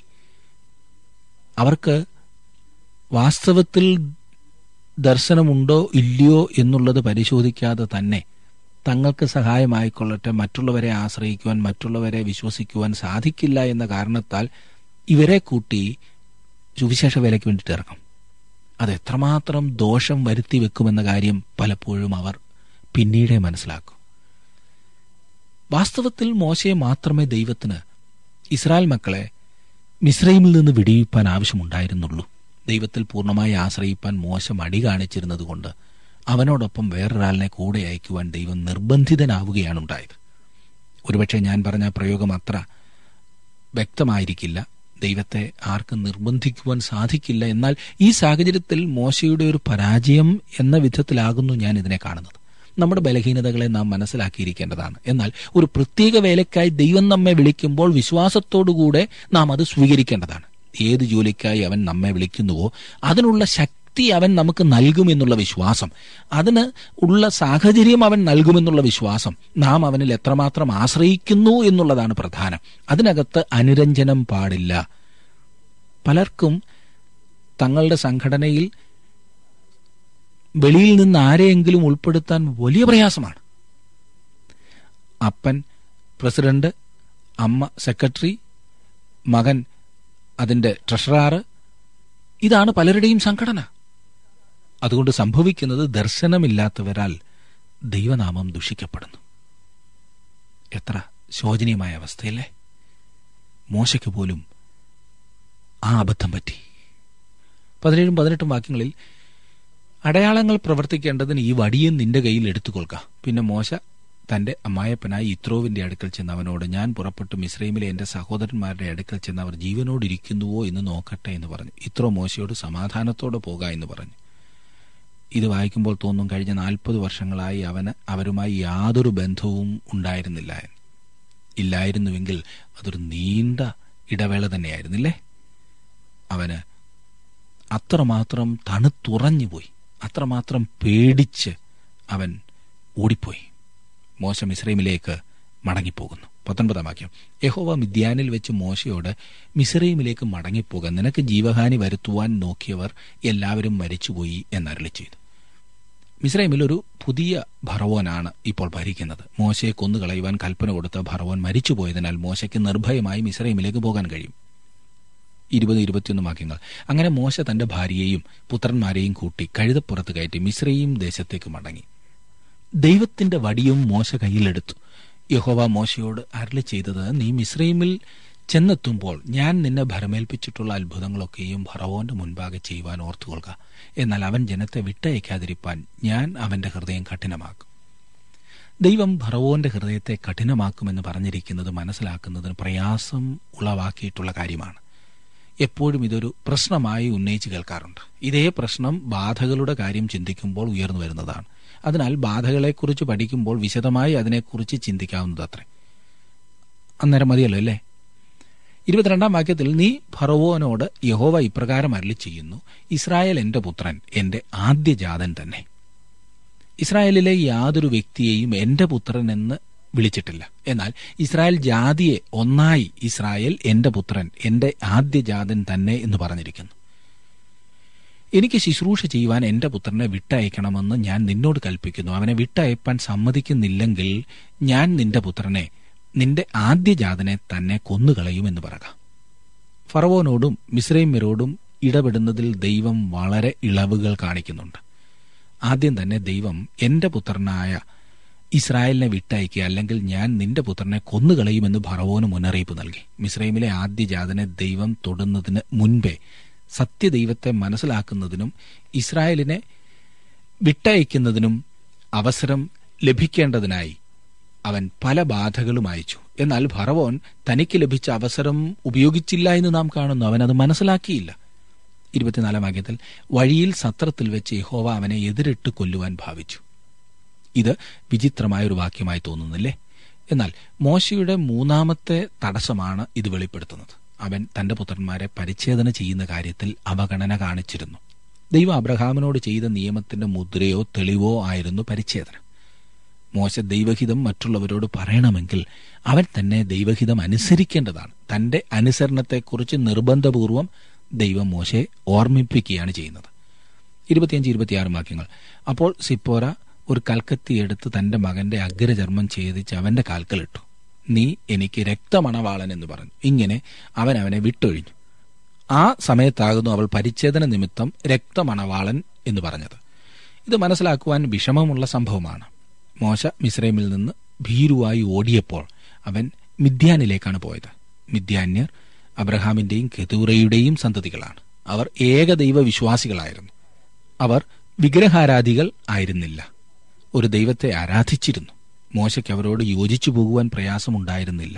അവർക്ക് വാസ്തവത്തിൽ ദർശനമുണ്ടോ ഇല്ലയോ എന്നുള്ളത് പരിശോധിക്കാതെ തന്നെ തങ്ങൾക്ക് സഹായമായിക്കൊള്ളട്ടെ മറ്റുള്ളവരെ ആശ്രയിക്കുവാൻ മറ്റുള്ളവരെ വിശ്വസിക്കുവാൻ സാധിക്കില്ല എന്ന കാരണത്താൽ ഇവരെ കൂട്ടി സുവിശേഷ വേലയ്ക്ക് വേണ്ടിയിട്ട് ഇറങ്ങും അത് എത്രമാത്രം ദോഷം വരുത്തി വെക്കുമെന്ന കാര്യം പലപ്പോഴും അവർ പിന്നീടേ മനസ്സിലാക്കും വാസ്തവത്തിൽ മോശയെ മാത്രമേ ദൈവത്തിന് ഇസ്രായേൽ മക്കളെ മിശ്രൈമിൽ നിന്ന് വിടിയിപ്പാൻ ആവശ്യമുണ്ടായിരുന്നുള്ളൂ ദൈവത്തിൽ പൂർണ്ണമായി ആശ്രയിപ്പാൻ മോശ മടി കാണിച്ചിരുന്നതുകൊണ്ട് അവനോടൊപ്പം വേറൊരാളിനെ കൂടെ അയക്കുവാൻ ദൈവം നിർബന്ധിതനാവുകയാണ് ഉണ്ടായത് ഒരുപക്ഷെ ഞാൻ പറഞ്ഞ പ്രയോഗം അത്ര വ്യക്തമായിരിക്കില്ല ദൈവത്തെ ആർക്കും നിർബന്ധിക്കുവാൻ സാധിക്കില്ല എന്നാൽ ഈ സാഹചര്യത്തിൽ മോശയുടെ ഒരു പരാജയം എന്ന വിധത്തിലാകുന്നു ഞാൻ ഇതിനെ കാണുന്നത് നമ്മുടെ ബലഹീനതകളെ നാം മനസ്സിലാക്കിയിരിക്കേണ്ടതാണ് എന്നാൽ ഒരു പ്രത്യേക വേലയ്ക്കായി ദൈവം നമ്മെ വിളിക്കുമ്പോൾ വിശ്വാസത്തോടുകൂടെ നാം അത് സ്വീകരിക്കേണ്ടതാണ് ഏത് ജോലിക്കായി അവൻ നമ്മെ വിളിക്കുന്നുവോ അതിനുള്ള ശക്തി അവൻ നമുക്ക് നൽകുമെന്നുള്ള വിശ്വാസം അതിന് ഉള്ള സാഹചര്യം അവൻ നൽകുമെന്നുള്ള വിശ്വാസം നാം അവനിൽ എത്രമാത്രം ആശ്രയിക്കുന്നു എന്നുള്ളതാണ് പ്രധാനം അതിനകത്ത് അനുരഞ്ജനം പാടില്ല പലർക്കും തങ്ങളുടെ സംഘടനയിൽ വെളിയിൽ നിന്ന് ആരെയെങ്കിലും ഉൾപ്പെടുത്താൻ വലിയ പ്രയാസമാണ് അപ്പൻ പ്രസിഡന്റ് അമ്മ സെക്രട്ടറി മകൻ അതിന്റെ ട്രഷറാറ് ഇതാണ് പലരുടെയും സംഘടന അതുകൊണ്ട് സംഭവിക്കുന്നത് ദർശനമില്ലാത്തവരാൽ ദൈവനാമം ദുഷിക്കപ്പെടുന്നു എത്ര ശോചനീയമായ അവസ്ഥയല്ലേ മോശയ്ക്ക് പോലും ആ അബദ്ധം പറ്റി പതിനേഴും പതിനെട്ടും വാക്യങ്ങളിൽ അടയാളങ്ങൾ പ്രവർത്തിക്കേണ്ടതിന് ഈ വടിയും നിന്റെ കയ്യിൽ എടുത്തുകൊള്ളുക പിന്നെ മോശ തന്റെ അമ്മായപ്പനായി ഇത്രോവിന്റെ അടുക്കൽ ചെന്ന് അവനോട് ഞാൻ പുറപ്പെട്ടു മിശ്രൈമിലെ എന്റെ സഹോദരന്മാരുടെ അടുക്കൽ ചെന്ന് അവർ ജീവനോടിരിക്കുന്നുവോ എന്ന് നോക്കട്ടെ എന്ന് പറഞ്ഞു ഇത്രോ മോശയോട് സമാധാനത്തോടെ പോക എന്ന് പറഞ്ഞു ഇത് വായിക്കുമ്പോൾ തോന്നും കഴിഞ്ഞ നാൽപ്പത് വർഷങ്ങളായി അവന് അവരുമായി യാതൊരു ബന്ധവും ഉണ്ടായിരുന്നില്ല എന്ന്. ഇല്ലായിരുന്നുവെങ്കിൽ അതൊരു നീണ്ട ഇടവേള തന്നെയായിരുന്നില്ലേ അവന് അത്രമാത്രം തണുത്തുറഞ്ഞുപോയി അത്രമാത്രം പേടിച്ച് അവൻ ഓടിപ്പോയി മോശം ഇസ്രൈമിലേക്ക് മടങ്ങിപ്പോകുന്നു പത്തൊൻപതാം വാക്യം യഹോവ മിദ്യാനിൽ വെച്ച് മോശയോട് മിസ്രൈമിലേക്ക് മടങ്ങിപ്പോക നിനക്ക് ജീവഹാനി വരുത്തുവാൻ നോക്കിയവർ എല്ലാവരും മരിച്ചുപോയി എന്നരളി ചെയ്തു മിസ്രൈമിൽ ഒരു പുതിയ ഭറവോനാണ് ഇപ്പോൾ ഭരിക്കുന്നത് മോശയെ കൊന്നുകളയുവാൻ കൽപ്പന കൊടുത്ത ഭറവോൻ മരിച്ചുപോയതിനാൽ മോശയ്ക്ക് നിർഭയമായി മിസ്രൈമിലേക്ക് പോകാൻ കഴിയും ഇരുപത് ഇരുപത്തിയൊന്ന് വാക്യങ്ങൾ അങ്ങനെ മോശ തന്റെ ഭാര്യയെയും പുത്രന്മാരെയും കൂട്ടി കഴുതപ്പുറത്ത് കയറ്റി മിശ്രയും ദേശത്തേക്ക് മടങ്ങി ദൈവത്തിന്റെ വടിയും മോശ കയ്യിലെടുത്തു യഹോവ മോശയോട് അരളി ചെയ്തത് നീ മിശ്രൈമിൽ ചെന്നെത്തുമ്പോൾ ഞാൻ നിന്നെ ഭരമേൽപ്പിച്ചിട്ടുള്ള അത്ഭുതങ്ങളൊക്കെയും ഭറവോന്റെ മുൻപാകെ ചെയ്യുവാൻ ഓർത്തുകൊള്ളുക എന്നാൽ അവൻ ജനത്തെ വിട്ടയക്കാതിരിപ്പാൻ ഞാൻ അവന്റെ ഹൃദയം കഠിനമാക്കും ദൈവം ഭറവോന്റെ ഹൃദയത്തെ കഠിനമാക്കുമെന്ന് പറഞ്ഞിരിക്കുന്നത് മനസ്സിലാക്കുന്നതിന് പ്രയാസം ഉളവാക്കിയിട്ടുള്ള കാര്യമാണ് എപ്പോഴും ഇതൊരു പ്രശ്നമായി ഉന്നയിച്ചു കേൾക്കാറുണ്ട് ഇതേ പ്രശ്നം ബാധകളുടെ കാര്യം ചിന്തിക്കുമ്പോൾ ഉയർന്നു വരുന്നതാണ് അതിനാൽ ബാധകളെക്കുറിച്ച് പഠിക്കുമ്പോൾ വിശദമായി അതിനെക്കുറിച്ച് ചിന്തിക്കാവുന്നതത്രേ അന്നേരം മതിയല്ലോ അല്ലേ ഇരുപത്തിരണ്ടാം വാക്യത്തിൽ നീ ഫറവോനോട് യഹോവ ഇപ്രകാരം അരളി ചെയ്യുന്നു ഇസ്രായേൽ എന്റെ പുത്രൻ എന്റെ ആദ്യജാതൻ തന്നെ ഇസ്രായേലിലെ യാതൊരു വ്യക്തിയെയും എന്റെ പുത്രൻ എന്ന് വിളിച്ചിട്ടില്ല എന്നാൽ ഇസ്രായേൽ ജാതിയെ ഒന്നായി ഇസ്രായേൽ എന്റെ പുത്രൻ എന്റെ ആദ്യജാതൻ തന്നെ എന്ന് പറഞ്ഞിരിക്കുന്നു എനിക്ക് ശുശ്രൂഷ ചെയ്യുവാൻ എന്റെ പുത്രനെ വിട്ടയക്കണമെന്ന് ഞാൻ നിന്നോട് കൽപ്പിക്കുന്നു അവനെ വിട്ടയപ്പാൻ സമ്മതിക്കുന്നില്ലെങ്കിൽ ഞാൻ നിന്റെ പുത്രനെ നിന്റെ ആദ്യജാതനെ തന്നെ കൊന്നുകളയുമെന്ന് പറക ഫറവോനോടും മിസ്രൈമ്യരോടും ഇടപെടുന്നതിൽ ദൈവം വളരെ ഇളവുകൾ കാണിക്കുന്നുണ്ട് ആദ്യം തന്നെ ദൈവം എന്റെ പുത്രനായ ഇസ്രായേലിനെ വിട്ടയക്കുക അല്ലെങ്കിൽ ഞാൻ നിന്റെ പുത്രനെ കൊന്നുകളയുമെന്ന് ഭറവോന് മുന്നറിയിപ്പ് നൽകി മിസ്രൈമിലെ ആദ്യജാതനെ ദൈവം തൊടുന്നതിന് മുൻപേ സത്യദൈവത്തെ മനസ്സിലാക്കുന്നതിനും ഇസ്രായേലിനെ വിട്ടയക്കുന്നതിനും അവസരം ലഭിക്കേണ്ടതിനായി അവൻ പല ബാധകളും അയച്ചു എന്നാൽ ഭറവോൻ തനിക്ക് ലഭിച്ച അവസരം ഉപയോഗിച്ചില്ല എന്ന് നാം കാണുന്നു അവൻ അത് മനസ്സിലാക്കിയില്ല ഇരുപത്തിനാലാം വാക്യത്തിൽ വഴിയിൽ സത്രത്തിൽ വെച്ച് യഹോവ അവനെ എതിരിട്ട് കൊല്ലുവാൻ ഭാവിച്ചു ഇത് വിചിത്രമായ ഒരു വാക്യമായി തോന്നുന്നില്ലേ എന്നാൽ മോശയുടെ മൂന്നാമത്തെ തടസ്സമാണ് ഇത് വെളിപ്പെടുത്തുന്നത് അവൻ തന്റെ പുത്രന്മാരെ പരിച്ഛേദന ചെയ്യുന്ന കാര്യത്തിൽ അവഗണന കാണിച്ചിരുന്നു ദൈവം അബ്രഹാമിനോട് ചെയ്ത നിയമത്തിന്റെ മുദ്രയോ തെളിവോ ആയിരുന്നു പരിച്ഛേദന മോശ ദൈവഹിതം മറ്റുള്ളവരോട് പറയണമെങ്കിൽ അവൻ തന്നെ ദൈവഹിതം അനുസരിക്കേണ്ടതാണ് തന്റെ അനുസരണത്തെക്കുറിച്ച് നിർബന്ധപൂർവം ദൈവം മോശയെ ഓർമ്മിപ്പിക്കുകയാണ് ചെയ്യുന്നത് ഇരുപത്തിയഞ്ച് ഇരുപത്തിയാറ് വാക്യങ്ങൾ അപ്പോൾ സിപ്പോര ഒരു കൽക്കത്തി എടുത്ത് തന്റെ മകന്റെ അഗ്രചർമ്മം ഛേദിച്ച് അവന്റെ കാൽക്കലിട്ടു നീ എനിക്ക് രക്തമണവാളൻ എന്ന് പറഞ്ഞു ഇങ്ങനെ അവൻ അവനെ വിട്ടൊഴിഞ്ഞു ആ സമയത്താകുന്നു അവൾ പരിച്ഛേദന നിമിത്തം രക്തമണവാളൻ എന്ന് പറഞ്ഞത് ഇത് മനസ്സിലാക്കുവാൻ വിഷമമുള്ള സംഭവമാണ് മോശ മിസ്രൈമിൽ നിന്ന് ഭീരുവായി ഓടിയപ്പോൾ അവൻ മിഥ്യാനിലേക്കാണ് പോയത് മിഥ്യാന്യർ അബ്രഹാമിന്റെയും കെതൂറയുടെയും സന്തതികളാണ് അവർ ഏകദൈവ വിശ്വാസികളായിരുന്നു അവർ വിഗ്രഹാരാധികൾ ആയിരുന്നില്ല ഒരു ദൈവത്തെ ആരാധിച്ചിരുന്നു മോശയ്ക്ക് അവരോട് യോജിച്ചു പോകുവാൻ പ്രയാസമുണ്ടായിരുന്നില്ല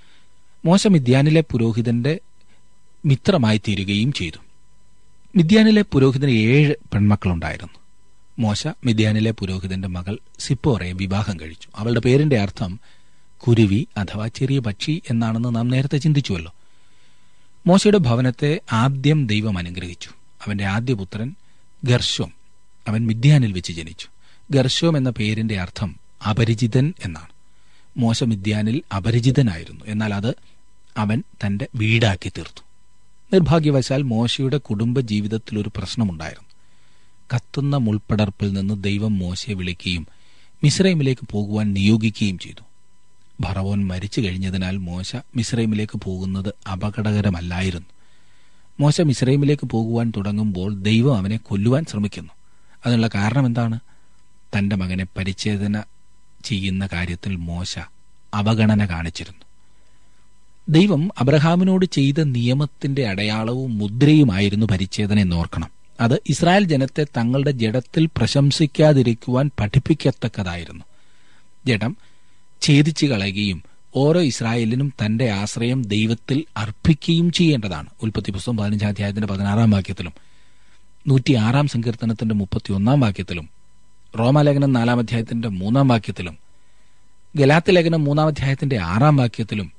മോശ മിഥ്യാനിലെ പുരോഹിതന്റെ മിത്രമായി തീരുകയും ചെയ്തു മിഥ്യാനിലെ പുരോഹിതന് ഏഴ് പെൺമക്കളുണ്ടായിരുന്നു മോശ മിഥ്യാനിലെ പുരോഹിതന്റെ മകൾ സിപ്പോറയെ വിവാഹം കഴിച്ചു അവളുടെ പേരിന്റെ അർത്ഥം കുരുവി അഥവാ ചെറിയ പക്ഷി എന്നാണെന്ന് നാം നേരത്തെ ചിന്തിച്ചുവല്ലോ മോശയുടെ ഭവനത്തെ ആദ്യം ദൈവം അനുഗ്രഹിച്ചു അവന്റെ ആദ്യ പുത്രൻ ഗർഷോം അവൻ മിഥ്യാനിൽ വെച്ച് ജനിച്ചു ഗർഷോം എന്ന പേരിന്റെ അർത്ഥം അപരിചിതൻ എന്നാണ് മോശ മിഥ്യാനിൽ അപരിചിതനായിരുന്നു എന്നാൽ അത് അവൻ തന്റെ വീടാക്കി തീർത്തു നിർഭാഗ്യവശാൽ മോശയുടെ കുടുംബ ജീവിതത്തിൽ ഒരു പ്രശ്നമുണ്ടായിരുന്നു കത്തുന്ന മുൾപ്പടർപ്പിൽ നിന്ന് ദൈവം മോശയെ വിളിക്കുകയും മിസ്രൈമിലേക്ക് പോകുവാൻ നിയോഗിക്കുകയും ചെയ്തു ഭറവോൻ മരിച്ചു കഴിഞ്ഞതിനാൽ മോശ മിസ്രൈമിലേക്ക് പോകുന്നത് അപകടകരമല്ലായിരുന്നു മോശ മിസ്രൈമിലേക്ക് പോകുവാൻ തുടങ്ങുമ്പോൾ ദൈവം അവനെ കൊല്ലുവാൻ ശ്രമിക്കുന്നു അതിനുള്ള കാരണം എന്താണ് തന്റെ മകനെ പരിച്ഛേദന ചെയ്യുന്ന കാര്യത്തിൽ മോശ അവഗണന കാണിച്ചിരുന്നു ദൈവം അബ്രഹാമിനോട് ചെയ്ത നിയമത്തിന്റെ അടയാളവും മുദ്രയുമായിരുന്നു പരിച്ഛേദന എന്നോർക്കണം അത് ഇസ്രായേൽ ജനത്തെ തങ്ങളുടെ ജഡത്തിൽ പ്രശംസിക്കാതിരിക്കുവാൻ പഠിപ്പിക്കത്തക്കതായിരുന്നു ജഡം ഛേദിച്ചു കളയുകയും ഓരോ ഇസ്രായേലിനും തന്റെ ആശ്രയം ദൈവത്തിൽ അർപ്പിക്കുകയും ചെയ്യേണ്ടതാണ് ഉൽപ്പത്തി പുസ്തകം പതിനഞ്ചാം അധ്യായത്തിന്റെ പതിനാറാം വാക്യത്തിലും നൂറ്റിയാറാം സങ്കീർത്തനത്തിന്റെ മുപ്പത്തിയൊന്നാം വാക്യത്തിലും റോമാലേഖനം നാലാം അധ്യായത്തിന്റെ മൂന്നാം വാക്യത്തിലും ഗലാത്തി ലേഖനം മൂന്നാം അധ്യായത്തിന്റെ ആറാം വാക്യത്തിലും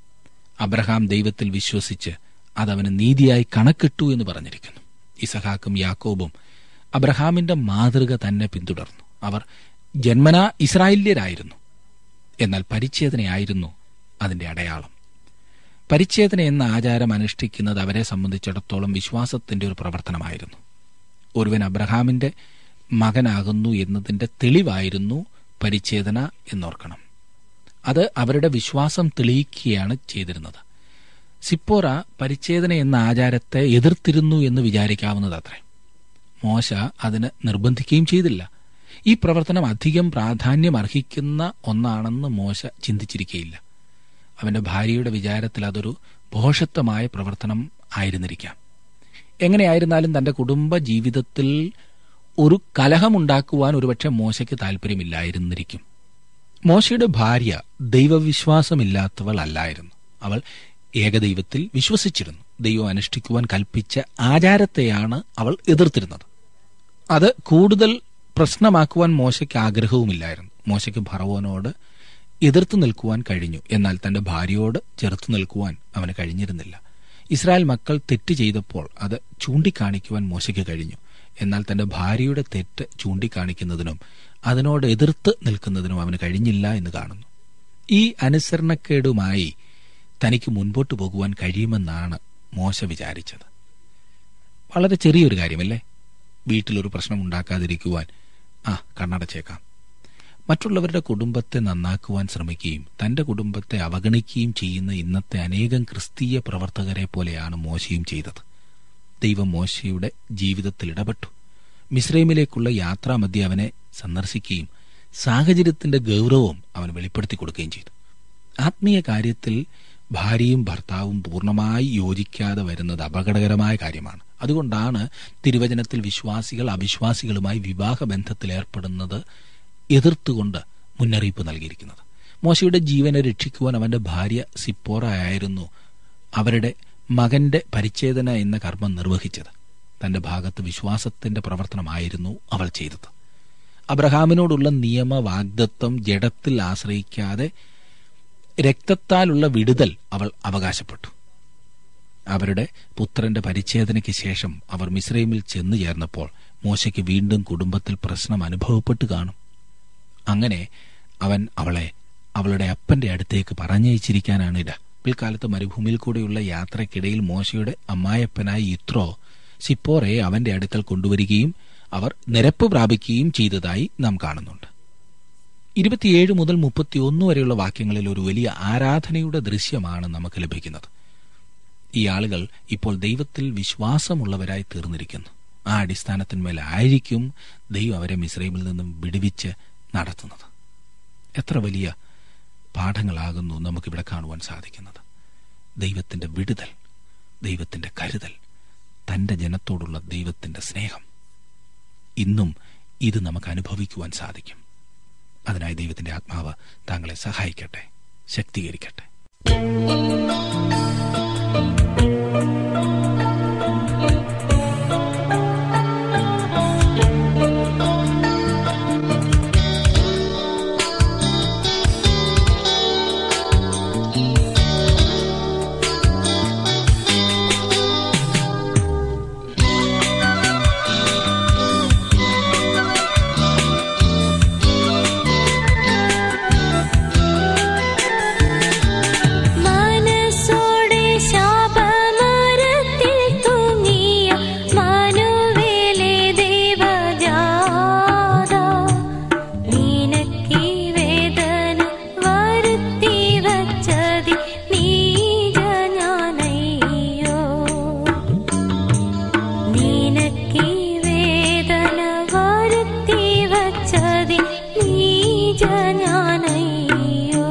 അബ്രഹാം ദൈവത്തിൽ വിശ്വസിച്ച് അതവന് നീതിയായി കണക്കിട്ടു എന്ന് പറഞ്ഞിരിക്കുന്നു ഇസഹാക്കും യാക്കോബും അബ്രഹാമിന്റെ മാതൃക തന്നെ പിന്തുടർന്നു അവർ ജന്മനാ ഇസ്രായേല്യരായിരുന്നു എന്നാൽ പരിച്ഛേദനയായിരുന്നു അതിന്റെ അടയാളം പരിച്ഛേദന എന്ന ആചാരം അനുഷ്ഠിക്കുന്നത് അവരെ സംബന്ധിച്ചിടത്തോളം വിശ്വാസത്തിന്റെ ഒരു പ്രവർത്തനമായിരുന്നു ഒരുവൻ അബ്രഹാമിന്റെ മകനാകുന്നു എന്നതിന്റെ തെളിവായിരുന്നു പരിച്ഛേദന എന്നോർക്കണം അത് അവരുടെ വിശ്വാസം തെളിയിക്കുകയാണ് ചെയ്തിരുന്നത് സിപ്പോറ പരിച്ഛേദന എന്ന ആചാരത്തെ എതിർത്തിരുന്നു എന്ന് വിചാരിക്കാവുന്നതത്രേ മോശ അതിന് നിർബന്ധിക്കുകയും ചെയ്തില്ല ഈ പ്രവർത്തനം അധികം പ്രാധാന്യം അർഹിക്കുന്ന ഒന്നാണെന്ന് മോശ ചിന്തിച്ചിരിക്കയില്ല അവന്റെ ഭാര്യയുടെ വിചാരത്തിൽ അതൊരു ഭോഷത്വമായ പ്രവർത്തനം ആയിരുന്നിരിക്കാം എങ്ങനെയായിരുന്നാലും തന്റെ കുടുംബ ജീവിതത്തിൽ ഒരു കലഹമുണ്ടാക്കുവാൻ ഒരുപക്ഷെ മോശയ്ക്ക് താല്പര്യമില്ലായിരുന്നിരിക്കും മോശയുടെ ഭാര്യ ദൈവവിശ്വാസമില്ലാത്തവൾ അല്ലായിരുന്നു അവൾ ഏകദൈവത്തിൽ വിശ്വസിച്ചിരുന്നു ദൈവം അനുഷ്ഠിക്കുവാൻ കൽപ്പിച്ച ആചാരത്തെയാണ് അവൾ എതിർത്തിരുന്നത് അത് കൂടുതൽ പ്രശ്നമാക്കുവാൻ മോശയ്ക്ക് ആഗ്രഹവുമില്ലായിരുന്നു മോശയ്ക്ക് ഭറവോനോട് എതിർത്ത് നിൽക്കുവാൻ കഴിഞ്ഞു എന്നാൽ തന്റെ ഭാര്യയോട് ചെറുത്തു നിൽക്കുവാൻ അവന് കഴിഞ്ഞിരുന്നില്ല ഇസ്രായേൽ മക്കൾ തെറ്റ് ചെയ്തപ്പോൾ അത് ചൂണ്ടിക്കാണിക്കുവാൻ മോശയ്ക്ക് കഴിഞ്ഞു എന്നാൽ തന്റെ ഭാര്യയുടെ തെറ്റ് ചൂണ്ടിക്കാണിക്കുന്നതിനും അതിനോട് എതിർത്ത് നിൽക്കുന്നതിനും അവന് കഴിഞ്ഞില്ല എന്ന് കാണുന്നു ഈ അനുസരണക്കേടുമായി തനിക്ക് മുൻപോട്ട് പോകുവാൻ കഴിയുമെന്നാണ് മോശ വിചാരിച്ചത് വളരെ ചെറിയൊരു കാര്യമല്ലേ വീട്ടിലൊരു പ്രശ്നം ഉണ്ടാക്കാതിരിക്കുവാൻ ആ കണ്ണടച്ചേക്കാം മറ്റുള്ളവരുടെ കുടുംബത്തെ നന്നാക്കുവാൻ ശ്രമിക്കുകയും തന്റെ കുടുംബത്തെ അവഗണിക്കുകയും ചെയ്യുന്ന ഇന്നത്തെ അനേകം ക്രിസ്തീയ പ്രവർത്തകരെ പോലെയാണ് മോശയും ചെയ്തത് ദൈവം മോശയുടെ ജീവിതത്തിൽ ഇടപെട്ടു മിസ്രൈമിലേക്കുള്ള യാത്രാമധ്യ അവനെ സന്ദർശിക്കുകയും സാഹചര്യത്തിന്റെ ഗൗരവം അവൻ വെളിപ്പെടുത്തി കൊടുക്കുകയും ചെയ്തു ആത്മീയ കാര്യത്തിൽ ഭാര്യയും ഭർത്താവും പൂർണ്ണമായി യോജിക്കാതെ വരുന്നത് അപകടകരമായ കാര്യമാണ് അതുകൊണ്ടാണ് തിരുവചനത്തിൽ വിശ്വാസികൾ അവിശ്വാസികളുമായി വിവാഹ ബന്ധത്തിൽ ഏർപ്പെടുന്നത് എതിർത്തുകൊണ്ട് മുന്നറിയിപ്പ് നൽകിയിരിക്കുന്നത് മോശയുടെ ജീവനെ രക്ഷിക്കുവാൻ അവന്റെ ഭാര്യ സിപ്പോറ ആയിരുന്നു അവരുടെ മകന്റെ പരിച്ഛേദന എന്ന കർമ്മം നിർവഹിച്ചത് തന്റെ ഭാഗത്ത് വിശ്വാസത്തിന്റെ പ്രവർത്തനമായിരുന്നു അവൾ ചെയ്തത് അബ്രഹാമിനോടുള്ള നിയമ വാഗ്ദത്വം ജഡത്തിൽ ആശ്രയിക്കാതെ രക്തത്താലുള്ള വിടുതൽ അവൾ അവകാശപ്പെട്ടു അവരുടെ പുത്രന്റെ പരിച്ഛേദനയ്ക്ക് ശേഷം അവർ മിസ്രൈമിൽ ചെന്നു ചേർന്നപ്പോൾ മോശയ്ക്ക് വീണ്ടും കുടുംബത്തിൽ പ്രശ്നം അനുഭവപ്പെട്ടു കാണും അങ്ങനെ അവൻ അവളെ അവളുടെ അപ്പന്റെ അടുത്തേക്ക് പറഞ്ഞയച്ചിരിക്കാനാണ് ഇട പിൽക്കാലത്ത് മരുഭൂമിയിൽ കൂടെയുള്ള യാത്രയ്ക്കിടയിൽ മോശയുടെ അമ്മായപ്പനായ ഇത്രോ സിപ്പോറെ അവന്റെ അടുക്കൽ കൊണ്ടുവരികയും അവർ നിരപ്പ് പ്രാപിക്കുകയും ചെയ്തതായി നാം കാണുന്നുണ്ട് ഇരുപത്തിയേഴ് മുതൽ മുപ്പത്തിയൊന്ന് വരെയുള്ള വാക്യങ്ങളിൽ ഒരു വലിയ ആരാധനയുടെ ദൃശ്യമാണ് നമുക്ക് ലഭിക്കുന്നത് ഈ ആളുകൾ ഇപ്പോൾ ദൈവത്തിൽ വിശ്വാസമുള്ളവരായി തീർന്നിരിക്കുന്നു ആ അടിസ്ഥാനത്തിന്മേലായിരിക്കും ദൈവം അവരെ മിശ്രൈമിൽ നിന്നും വിടുവിച്ച് നടത്തുന്നത് എത്ര വലിയ പാഠങ്ങളാകുന്നു നമുക്കിവിടെ കാണുവാൻ സാധിക്കുന്നത് ദൈവത്തിന്റെ വിടുതൽ ദൈവത്തിന്റെ കരുതൽ തന്റെ ജനത്തോടുള്ള ദൈവത്തിന്റെ സ്നേഹം ഇന്നും ഇത് നമുക്ക് അനുഭവിക്കുവാൻ സാധിക്കും അതിനായി ദൈവത്തിന്റെ ആത്മാവ് താങ്കളെ സഹായിക്കട്ടെ ശക്തീകരിക്കട്ടെ മനസ്സോടെ ശാപമരത്തിൽ തൂങ്ങിയ മനുവേലെ ദേവജാത നിനക്കീ വേദന വരുത്തി വച്ചതി നീജ ഞാനയ്യോ നിനക്കീ വേദന വരുത്തി വച്ചതി നീജ ഞാനയ്യോ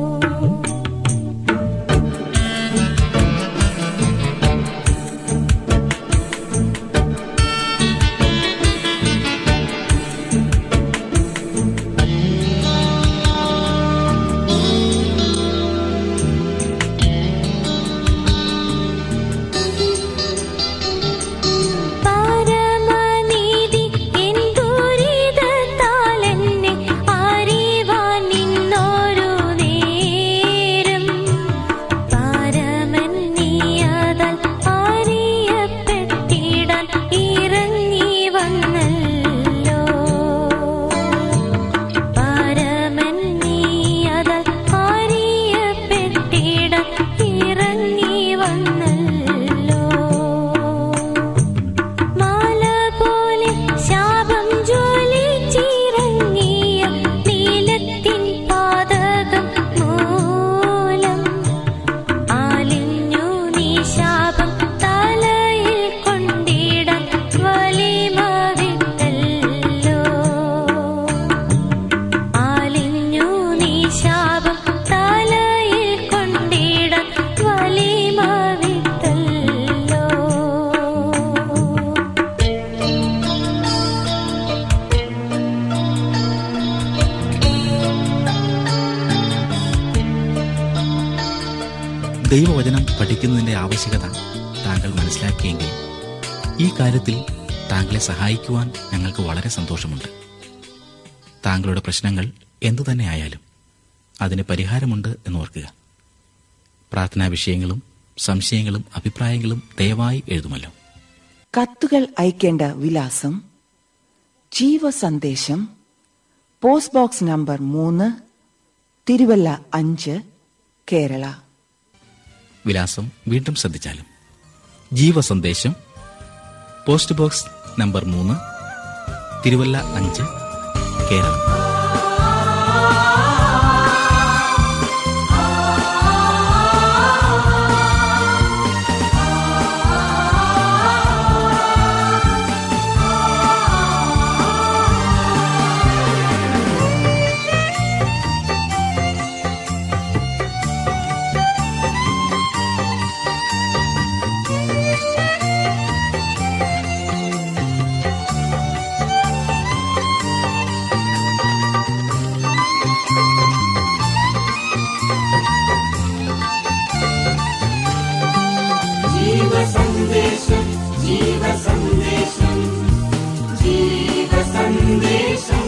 പരമനീതി എന്തുരിതത്താലെന്നെ അറിവാൻ നിന്നൊരു നേരം പരമൻ നീയതാൽ അറിയപ്പെട്ടിടാൻ ഇറങ്ങി വന്നല്ലോ പരമൻ നീയതാൽ അറിയപ്പെട്ടിടാൻ ഇറങ്ങി വന്നല്ലോ മാല പോലെ ശാപം ജ്വലിച്ചിറങ്ങിയ നീലത്തിൻ പാതകം മൂലം ആലിഞ്ഞു നീ ശാപം തലയിൽ കൊണ്ടിടാൻ വലിമ വിട്ടല്ലോ ആലിഞ്ഞു നീ ശാപം തലയിൽ കൊണ്ടിടാൻ വലിമ വിട്ടല്ലോ ദൈവവചനം പഠിക്കുന്നതിന്റെ ആവശ്യകത താങ്കൾ മനസ്സിലാക്കിയെങ്കിൽ ഈ കാര്യത്തിൽ താങ്കളെ സഹായിക്കുവാൻ ഞങ്ങൾക്ക് വളരെ സന്തോഷമുണ്ട് താങ്കളുടെ പ്രശ്നങ്ങൾ എന്തു തന്നെ ആയാലും അതിന് പരിഹാരമുണ്ട് എന്ന് ഓർക്കുക പ്രാർത്ഥനാ വിഷയങ്ങളും സംശയങ്ങളും അഭിപ്രായങ്ങളും ദയവായി എഴുതുമല്ലോ കത്തുകൾ അയക്കേണ്ട വിലാസം ജീവസന്ദേശം പോസ്റ്റ് ബോക്സ് നമ്പർ മൂന്ന് തിരുവല്ല അഞ്ച് കേരള വിലാസം വീണ്ടും ശ്രദ്ധിച്ചാലും ജീവസന്ദേശം പോസ്റ്റ് ബോക്സ് നമ്പർ മൂന്ന് തിരുവല്ല അഞ്ച് കേരളം ജീവസന്ദേശം ജീവസന്ദേശം ജീവസന്ദേശം